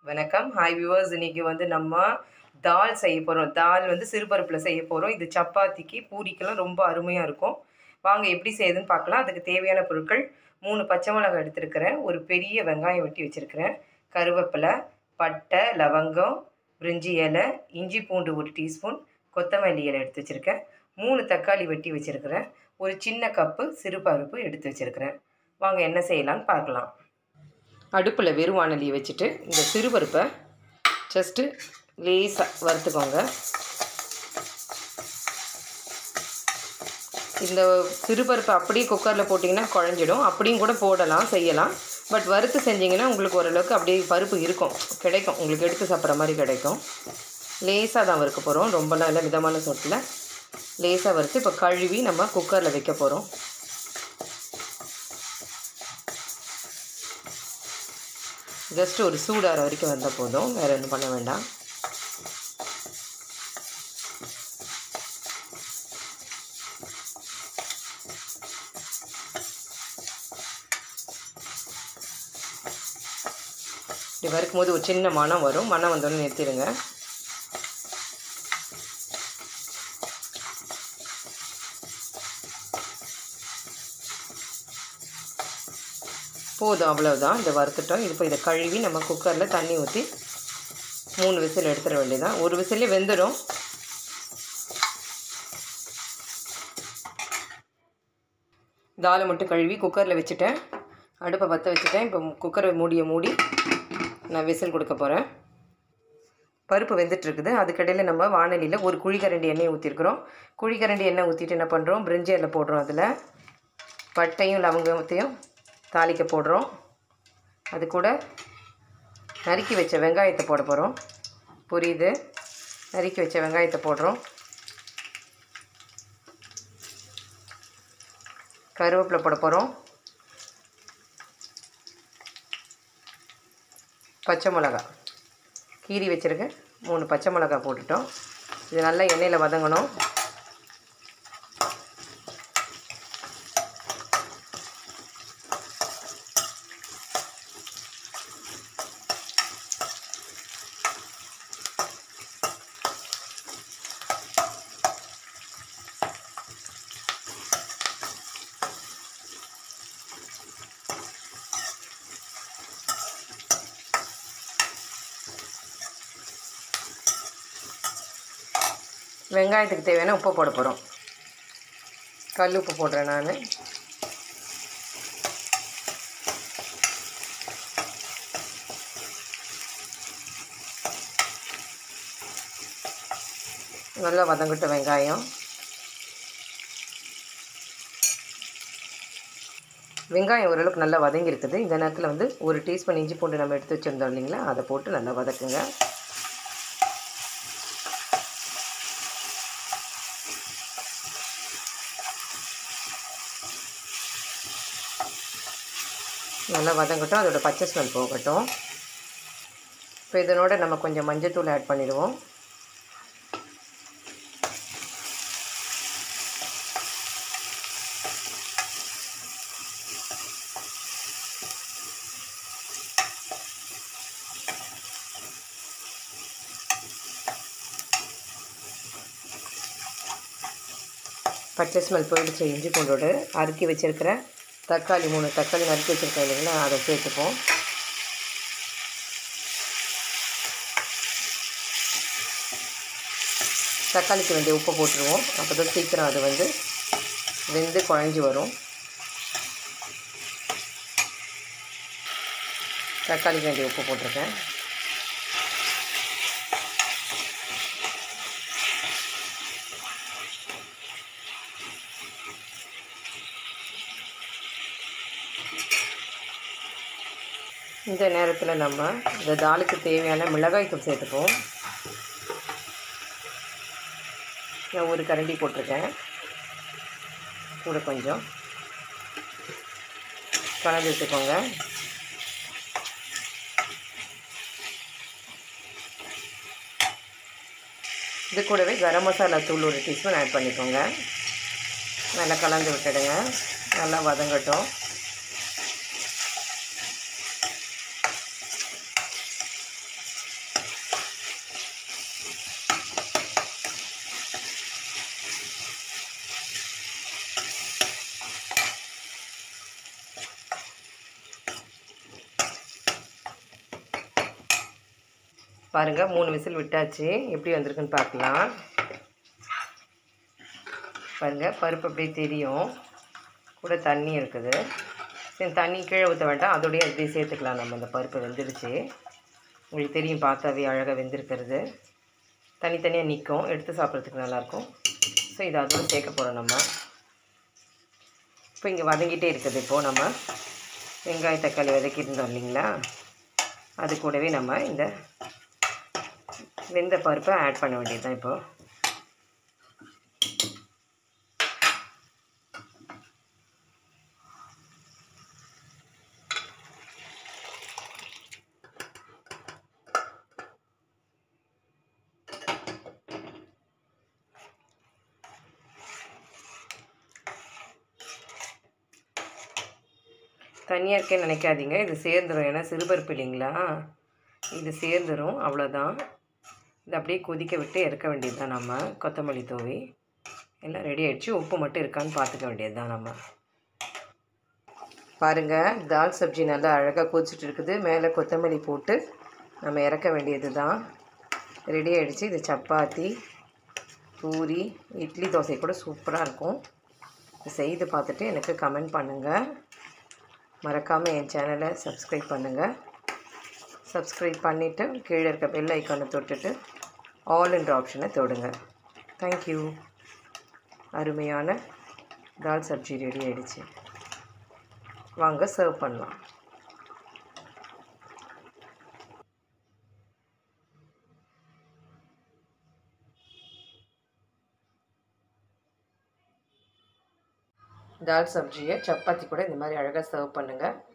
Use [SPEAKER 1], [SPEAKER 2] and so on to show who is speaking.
[SPEAKER 1] வணக்கம் hi viewers இன்னைக்கு வந்து நம்ம தால் செய்ய போகிறோம் தால் வந்து சிறுபருப்பில் செய்ய போகிறோம் இது சப்பாத்திக்கு பூரிக்கெல்லாம் ரொம்ப அருமையாக இருக்கும் வாங்க எப்படி செய்யுதுன்னு பார்க்கலாம் அதுக்கு தேவையான பொருட்கள் மூணு பச்சை மிளகாய் எடுத்துருக்கிறேன் ஒரு பெரிய வெங்காயம் வெட்டி வச்சுருக்கிறேன் கருவேப்பிலை பட்டை லவங்கம் பிரிஞ்சி இலை இஞ்சி பூண்டு ஒரு டீஸ்பூன் கொத்தமல்லி இலை எடுத்து வச்சுருக்கேன் மூணு தக்காளி வெட்டி வச்சுருக்கிறேன் ஒரு சின்ன கப்பு சிறுபருப்பு எடுத்து வச்சுருக்கிறேன் வாங்க என்ன செய்யலான்னு பார்க்கலாம் அடுப்பில் வெறும் வானலியை வச்சுட்டு இந்த சிறுபருப்பை ஜஸ்ட்டு லேசாக வறுத்துக்கோங்க இந்த சிறுபருப்பை அப்படியே குக்கரில் போட்டிங்கன்னா குழஞ்சிடும் அப்படியும் கூட போடலாம் செய்யலாம் பட் வறுத்து செஞ்சிங்கன்னா உங்களுக்கு ஓரளவுக்கு அப்படியே பருப்பு இருக்கும் கிடைக்கும் உங்களுக்கு எடுத்து சாப்பிட்ற மாதிரி கிடைக்கும் லேசாக தான் வறுக்க போகிறோம் ரொம்பலாம் இல்லை மிதமான சூட்டில் லேசாக வறுத்து இப்போ கழுவி நம்ம குக்கரில் வைக்க போகிறோம் ஜஸ்ட் ஒரு சூடாகிற வரைக்கும் வந்தால் போதும் வேறு ஒன்றும் பண்ண வேண்டாம் இப்படி வறுக்கும் போது ஒரு சின்ன மனம் வரும் மனம் வந்தோடனே நிறுத்திடுங்க போதும் அவ்வளவுதான் இதை வறுத்துட்டோம் இது இப்போ இதை கழுவி நம்ம குக்கரில் தண்ணி ஊற்றி மூணு விசில் எடுத்துட வேண்டியதான் ஒரு விசிலே வெந்துடும் தாலை மட்டும் கழுவி குக்கரில் வச்சுட்டேன் அடுப்பை பற்ற வச்சுட்டேன் இப்போ குக்கரை மூடியை மூடி நான் விசில் கொடுக்க போகிறேன் பருப்பு வெந்துட்டுருக்குது அதுக்கடையில் நம்ம வானலியில் ஒரு குழிக்கரண்டி எண்ணெய் ஊற்றிருக்கிறோம் குழிக்கரண்டி எண்ணெய் ஊற்றிட்டு என்ன பண்ணுறோம் பிரிஞ்சியில் போடுறோம் அதில் பட்டையும் லவங்கத்தையும் தாளிக்க போடுறோம் அது கூட நறுக்கி வச்ச வெங்காயத்தை போட போகிறோம் புரியுது நறுக்கி வச்ச வெங்காயத்தை போடுறோம் கருவேப்பிலை போட போகிறோம் பச்சை மிளகா கீரி வச்சுருக்கேன் மூணு பச்சை மிளகா போட்டுட்டோம் இது நல்லா எண்ணெயில் வதங்கணும் வெங்காயத்துக்கு தேவையான உப்பு போட போகிறோம் கல் உப்பு போடுறேன் நான் நல்லா வதங்கிட்ட வெங்காயம் வெங்காயம் ஓரளவுக்கு நல்லா வதங்கியிருக்குது இந்த நேரத்தில் வந்து ஒரு டீஸ்பூன் இஞ்சி பூண்டு நம்ம எடுத்து வச்சுருந்தோம் இல்லைங்களா அதை போட்டு நல்லா வதக்குங்க நல்லா வதங்கட்டும் அதோட பச்சை ஸ்மெல் போகட்டும் இப்போ இதனோட நம்ம கொஞ்சம் மஞ்சத்தூள் ஆட் பண்ணிடுவோம் பச்சை ஸ்மெல் போயிடுச்சு இஞ்சி பூண்டோடு அறுக்கி வச்சுருக்கிற தக்காளி மூணு தக்காளி நறுக்கி வச்சுருக்கேன் இல்லைங்களா அதை சேர்த்துப்போம் தக்காளிக்கு வேண்டிய உப்பை போட்டுருவோம் அப்போ தான் சீக்கிரம் அது வந்து வெந்து குழஞ்சி வரும் தக்காளிக்கு வேண்டிய உப்பு போட்டிருக்கேன் இந்த நேரத்தில் நம்ம இந்த தாலுக்கு தேவையான மிளகாய் தூள் சேர்த்துப்போம் நான் ஒரு கரண்டி போட்டிருக்கேன் கூட கொஞ்சம் கலந்து வச்சுக்கோங்க இது கூடவே கரம் மசாலா தூள் ஒரு டீஸ்பூன் ஆட் பண்ணிக்கோங்க நல்லா கலந்து விட்டுடுங்க நல்லா வதங்கட்டும் பாருங்கள் மூணு விசில் விட்டாச்சு எப்படி வந்திருக்குன்னு பார்க்கலாம் பாருங்கள் பருப்பு அப்படியே தெரியும் கூட தண்ணி இருக்குது சரி தண்ணி கீழே ஊற்ற வேண்டாம் அதோடய அப்படியே சேர்த்துக்கலாம் நம்ம இந்த பருப்பு வெந்துடுச்சு உங்களுக்கு தெரியும் பார்த்தாவே அழகாக வெந்திருக்கிறது தனித்தனியாக நிற்கும் எடுத்து சாப்பிட்றதுக்கு நல்லாயிருக்கும் ஸோ இதை அதோடு சேர்க்க போகிறோம் நம்ம இப்போ இங்கே வதங்கிட்டே இருக்குது இப்போது நம்ம வெங்காய தக்காளி வதக்கியிருந்தோம் இல்லைங்களா அது கூடவே நம்ம இந்த வெந்த பருப்பை ஆட் பண்ண வேண்டியது தான் இப்போது தனியாக இருக்கேன்னு நினைக்காதீங்க இது சேர்ந்துடும் ஏன்னா சிறுபருப்பு இல்லைங்களா இது சேர்ந்துடும் அவ்வளோதான் இது அப்படியே கொதிக்க விட்டு இறக்க வேண்டியது தான் நம்ம கொத்தமல்லி தூவி எல்லாம் ரெடி ஆகிடுச்சு உப்பு மட்டும் இருக்கான்னு பார்த்துக்க வேண்டியது தான் நம்ம பாருங்கள் தால் சப்ஜி நல்லா அழகாக கொதிச்சுட்டு இருக்குது மேலே கொத்தமல்லி போட்டு நம்ம இறக்க வேண்டியது தான் ரெடி ஆகிடுச்சு இது சப்பாத்தி பூரி இட்லி தோசை கூட சூப்பராக இருக்கும் செய்து பார்த்துட்டு எனக்கு கமெண்ட் பண்ணுங்கள் மறக்காமல் என் சேனலை சப்ஸ்கிரைப் பண்ணுங்கள் சப்ஸ்கிரைப் பண்ணிவிட்டு கீழே இருக்க பெல் ஐக்கானை தொட்டுட்டு ஆல் என்ற ஆப்ஷனை தொடுங்க தேங்க்யூ அருமையான தால் சப்ஜி ரெடி ஆகிடுச்சு வாங்க சர்வ் பண்ணலாம் தால் சப்ஜியை சப்பாத்தி கூட இந்த மாதிரி அழகாக சர்வ் பண்ணுங்கள்